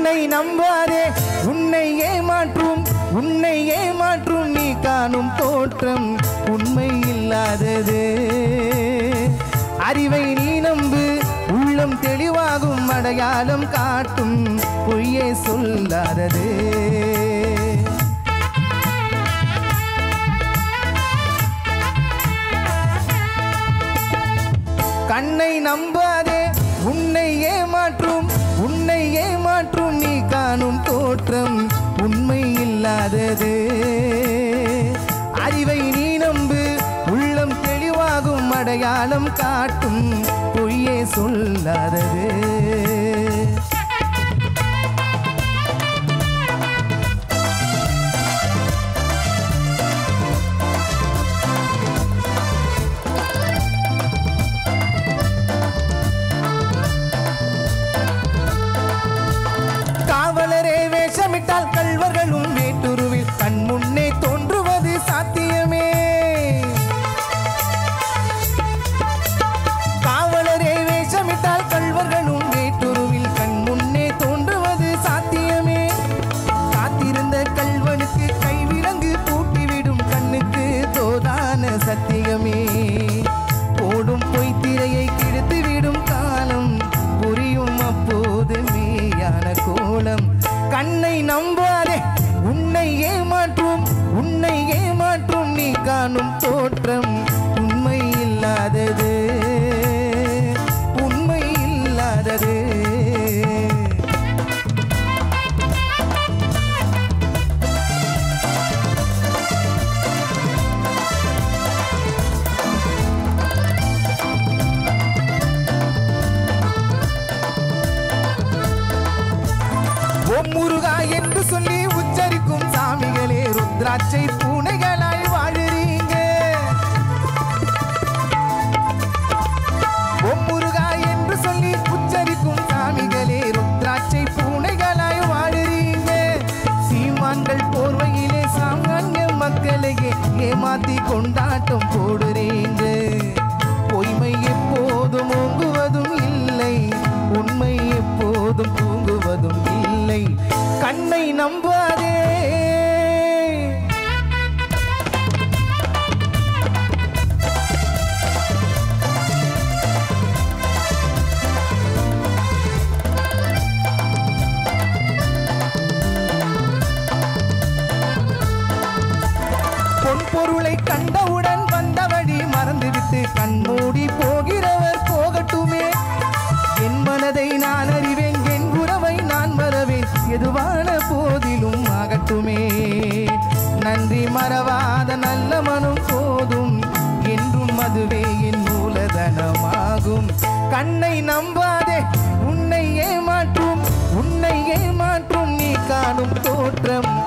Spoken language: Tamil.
கண்ணை நம்பாதே உன்னை ஏமாற்றும் உன்னை ஏமாற்றும் நீ காணும் தோற்றம் உண்மை இல்லாதது அறிவை நீ நம்பு உள்ளம் தெளிவாகும் அடையாளம் காட்டும் பொய்யே சொல்லாதது கண்ணை நம்பாதே உன்னை ஏமாற்றும் உன்னை ஏமாற்றும் நீ காணும் தோற்றம் உண்மை இல்லாதது அறிவை நீ நம்பு உள்ளம் தெளிவாகும் அடையாளம் காட்டும் பொய்யே சொல்லாதது காவலரே வேஷமிட்டால் கள்வர்களும் வேட்டுருவில் கண் முன்னே தோன்றுவது சாத்தியமே காவலரே வேஷமிட்டால் கள்வர்களும் வேட்டுருவில் கண் முன்னே தோன்றுவது சாத்தியமே காத்திருந்த கல்வனுக்கு கைவிலங்கு பூட்டிவிடும் கண்ணுக்கு தோதான சத்தியமே ஓடும் பொய்த்திரையை கிழித்துவிடும் காலம் புரியும் அப்போது மேயான கோலம் கண்ணை நம்பாதே உன்னை ஏமாற்றும் உன்னை ஏமாற்றும் நீ காணும் தோற்றம் உண்மை இல்லாதது உண்மை இல்லாதது ஓம் முருகா என்று சொல்லி உச்சரிக்கும் சாமிகளே ருத்ராட்சை பூனைகளாய் வாழுறீங்க ஓம் முருகா என்று சொல்லி உச்சரிக்கும் சாமிகளே ருத்ராட்சை பூனைகளாய் வாழுறீங்க சீமான்கள் போர்வையிலே சாமானிய மக்களையே ஏமாத்தி கொண்டாட்டம் போடுறீங்க பொய்மை எப்போதும் ஓங்குவதும் இல்லை உண்மை எப்போதும் தூங்குவதும் இல்லை கண்ணை நம்பாதே பொன் பொருளை கண்டவுடன் வந்தவழி மறந்துவிட்டு கண்மூடி போகிறவர் போகட்டுமே என் மனதை நான் அறிவேன் என் உறவை நான் மறவேன் எதுவான போதிலும் ஆகட்டுமே நன்றி மறவாத நல்ல மனம் போதும் என்றும் அதுவே என் மூலதனமாகும் கண்ணை நம்பாதே உன்னை ஏமாற்றும் உன்னை ஏமாற்றும் நீ காணும் தோற்றம்